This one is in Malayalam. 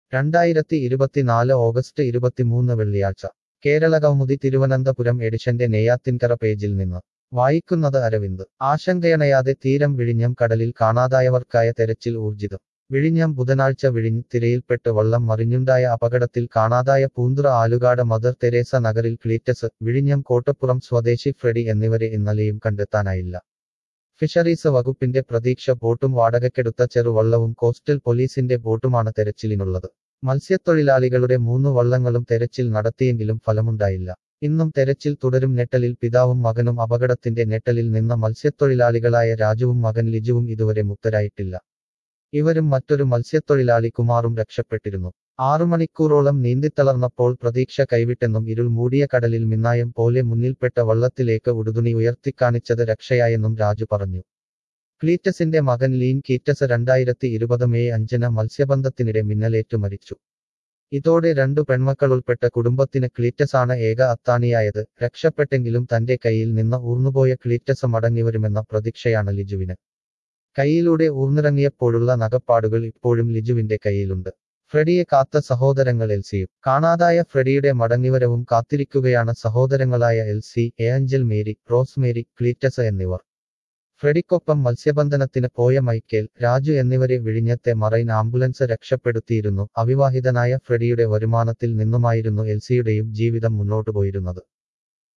രണ്ടായിരത്തി ഇരുപത്തിനാല് ഓഗസ്റ്റ് ഇരുപത്തിമൂന്ന് വെള്ളിയാഴ്ച കേരള കൗമുദി തിരുവനന്തപുരം എഡിഷന്റെ നെയ്യാത്തിൻകര പേജിൽ നിന്ന് വായിക്കുന്നത് അരവിന്ദ് ആശങ്കയണയാതെ തീരം വിഴിഞ്ഞം കടലിൽ കാണാതായവർക്കായ തെരച്ചിൽ ഊർജിതം വിഴിഞ്ഞം ബുധനാഴ്ച വിഴിഞ്ഞ് തിരയിൽപ്പെട്ട് വള്ളം മറിഞ്ഞുണ്ടായ അപകടത്തിൽ കാണാതായ പൂന്തുറ ആലുകാട് മദർ തെരേസ നഗറിൽ ക്ലീറ്റസ് വിഴിഞ്ഞം കോട്ടപ്പുറം സ്വദേശി ഫ്രെഡി എന്നിവരെ ഇന്നലെയും കണ്ടെത്താനായില്ല ഫിഷറീസ് വകുപ്പിന്റെ പ്രതീക്ഷ ബോട്ടും വാടകയ്ക്കെടുത്ത ചെറുവള്ളവും കോസ്റ്റൽ പോലീസിന്റെ ബോട്ടുമാണ് തെരച്ചിലിനുള്ളത് മത്സ്യത്തൊഴിലാളികളുടെ മൂന്ന് വള്ളങ്ങളും തെരച്ചിൽ നടത്തിയെങ്കിലും ഫലമുണ്ടായില്ല ഇന്നും തെരച്ചിൽ തുടരും നെട്ടലിൽ പിതാവും മകനും അപകടത്തിന്റെ നെട്ടലിൽ നിന്ന മത്സ്യത്തൊഴിലാളികളായ രാജുവും മകൻ ലിജുവും ഇതുവരെ മുക്തരായിട്ടില്ല ഇവരും മറ്റൊരു മത്സ്യത്തൊഴിലാളി കുമാറും രക്ഷപ്പെട്ടിരുന്നു ആറു മണിക്കൂറോളം നീന്തിത്തളർന്നപ്പോൾ പ്രതീക്ഷ കൈവിട്ടെന്നും ഇരുൾ മൂടിയ കടലിൽ മിന്നായം പോലെ മുന്നിൽപ്പെട്ട വള്ളത്തിലേക്ക് ഉടുതുണി ഉയർത്തിക്കാണിച്ചത് രക്ഷയായെന്നും രാജു പറഞ്ഞു ക്ലീറ്റസിന്റെ മകൻ ലീൻ കീറ്റസ് രണ്ടായിരത്തി ഇരുപത് മെയ് അഞ്ചിന് മത്സ്യബന്ധത്തിനിടെ മിന്നലേറ്റു മരിച്ചു ഇതോടെ രണ്ടു പെൺമക്കളുൾപ്പെട്ട കുടുംബത്തിന് ക്ലീറ്റസാണ് ഏക അത്താണിയായത് രക്ഷപ്പെട്ടെങ്കിലും തന്റെ കയ്യിൽ നിന്ന് ഊർന്നുപോയ ക്ലീറ്റസ് മടങ്ങിവരുമെന്ന പ്രതീക്ഷയാണ് ലിജുവിന് കൈയിലൂടെ ഊർന്നിറങ്ങിയപ്പോഴുള്ള നഖപ്പാടുകൾ ഇപ്പോഴും ലിജുവിന്റെ കയ്യിലുണ്ട് ഫ്രെഡിയെ കാത്ത സഹോദരങ്ങൾ എൽസിയും കാണാതായ ഫ്രെഡിയുടെ മടങ്ങിവരവും കാത്തിരിക്കുകയാണ് സഹോദരങ്ങളായ Elsie Angel Mary Rosemary Cletus എന്നിവർ ഫ്രെഡിക്കൊപ്പം മത്സ്യബന്ധനത്തിന് പോയ മൈക്കേൽ രാജു എന്നിവരെ വിഴിഞ്ഞത്തെ മറൈൻ ആംബുലൻസ് രക്ഷപ്പെടുത്തിയിരുന്നു അവിവാഹിതനായ ഫ്രെഡിയുടെ വരുമാനത്തിൽ നിന്നുമായിരുന്നു എൽസിയുടെയും ജീവിതം മുന്നോട്ടു പോയിരുന്നത്